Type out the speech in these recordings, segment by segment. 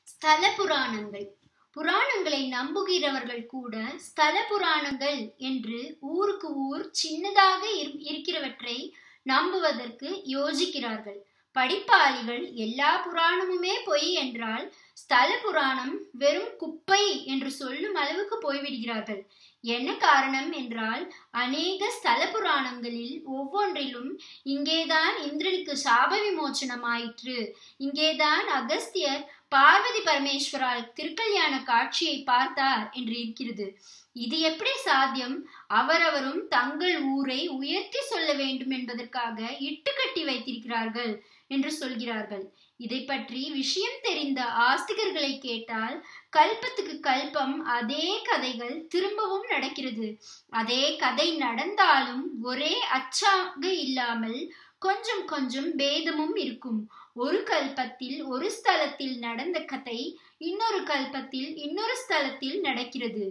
ஸ்தல புராணங்கள் புராணங்களை நம்புகிறவர்கள் கூட ஸ்தல புராணங்கள் என்று ஊருக்கு ஊர் சின்னதாக இரு- இருக்கிறவற்றை நம்புவதற்கு யோசிக்கிறார்கள் படிப்பாளிகள் எல்லா புராணமுமே பொய் என்றால் ஸ்தல புராணம் வெறும் குப்பை என்று சொல்லும் அளவுக்கு போய்விடுகிறார்கள் என்ன காரணம் என்றால் அநேக ஸ்தல புராணங்களில் ஒவ்வொன்றிலும் இங்கேதான் இந்திரனுக்கு சாப விமோச்சனமாயிற்று இங்கேதான் அகஸ்தியர் பார்வதி பரமேஸ்வரால் திருக்கல்யாண காட்சியை பார்த்தார் என்று இருக்கிறது இது எப்படி சாத்தியம் அவரவரும் தங்கள் ஊரை உயர்த்தி சொல்ல வேண்டும் என்பதற்காக இட்டுக்கட்டி வைத்திருக்கிறார்கள் என்று சொல்கிறார்கள் இதை பற்றி விஷயம் தெரிந்த ஆஸ்திகர்களை கேட்டால் கல்பத்துக்கு கல்பம் அதே கதைகள் திரும்பவும் நடக்கிறது அதே கதை நடந்தாலும் ஒரே அச்சாக இல்லாமல் கொஞ்சம் கொஞ்சம் பேதமும் இருக்கும் ஒரு கல்பத்தில் ஒரு ஸ்தலத்தில் நடந்த கதை இன்னொரு கல்பத்தில் இன்னொரு ஸ்தலத்தில் நடக்கிறது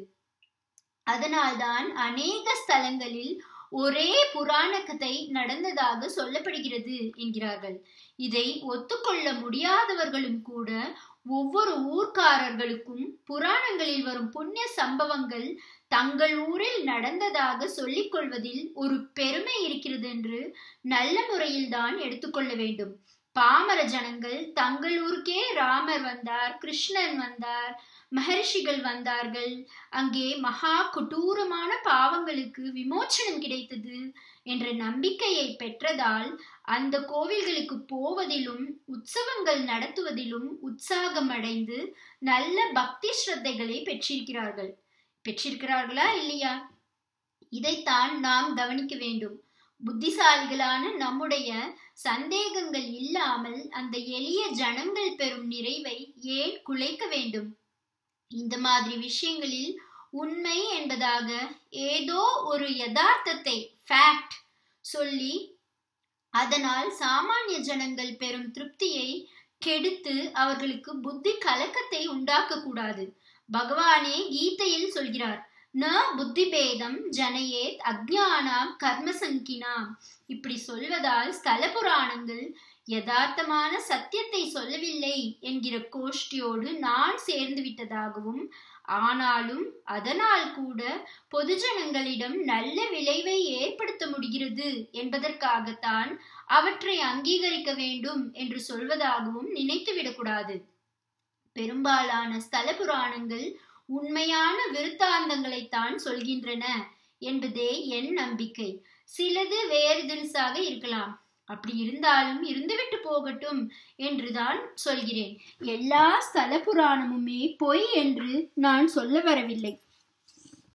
அதனால்தான் அநேக ஸ்தலங்களில் ஒரே புராண கதை நடந்ததாக சொல்லப்படுகிறது என்கிறார்கள் இதை ஒத்துக்கொள்ள முடியாதவர்களும் கூட ஒவ்வொரு ஊர்க்காரர்களுக்கும் புராணங்களில் வரும் புண்ணிய சம்பவங்கள் தங்கள் ஊரில் நடந்ததாக சொல்லிக் கொள்வதில் ஒரு பெருமை இருக்கிறது என்று நல்ல முறையில் தான் எடுத்துக்கொள்ள வேண்டும் பாமர ஜனங்கள் தங்கள் ஊருக்கே ராமர் வந்தார் கிருஷ்ணன் வந்தார் மகரிஷிகள் வந்தார்கள் அங்கே மகா கொடூரமான பாவங்களுக்கு விமோச்சனம் கிடைத்தது என்ற நம்பிக்கையை பெற்றதால் அந்த கோவில்களுக்கு போவதிலும் உற்சவங்கள் நடத்துவதிலும் உற்சாகம் அடைந்து நல்ல பக்தி ஸ்ரத்தைகளை பெற்றிருக்கிறார்கள் பெற்றிருக்கிறார்களா இல்லையா இதைத்தான் நாம் கவனிக்க வேண்டும் புத்திசாலிகளான நம்முடைய சந்தேகங்கள் இல்லாமல் அந்த எளிய ஜனங்கள் பெறும் நிறைவை ஏன் குலைக்க வேண்டும் இந்த மாதிரி விஷயங்களில் உண்மை என்பதாக ஏதோ ஒரு யதார்த்தத்தை ஃபேக்ட் சொல்லி அதனால் சாமானிய ஜனங்கள் பெறும் திருப்தியை கெடுத்து அவர்களுக்கு புத்தி கலக்கத்தை உண்டாக்க கூடாது பகவானே கீதையில் சொல்கிறார் ந புத்தி பேதம் ஜனயேத் அக்ஞானாம் கர்மசங்கினாம் இப்படி சொல்வதால் ஸ்தல புராணங்கள் யதார்த்தமான சத்தியத்தை சொல்லவில்லை என்கிற கோஷ்டியோடு நான் சேர்ந்து விட்டதாகவும் ஆனாலும் அதனால் கூட பொதுஜனங்களிடம் நல்ல விளைவை ஏற்படுத்த முடிகிறது என்பதற்காகத்தான் அவற்றை அங்கீகரிக்க வேண்டும் என்று சொல்வதாகவும் நினைத்துவிடக்கூடாது பெரும்பாலான ஸ்தல புராணங்கள் உண்மையான விருத்தாந்தங்களைத்தான் சொல்கின்றன என்பதே என் நம்பிக்கை சிலது வேறு தினசாக இருக்கலாம் அப்படி இருந்தாலும் இருந்துவிட்டு போகட்டும் என்றுதான் சொல்கிறேன் எல்லா ஸ்தல புராணமுமே பொய் என்று நான் சொல்ல வரவில்லை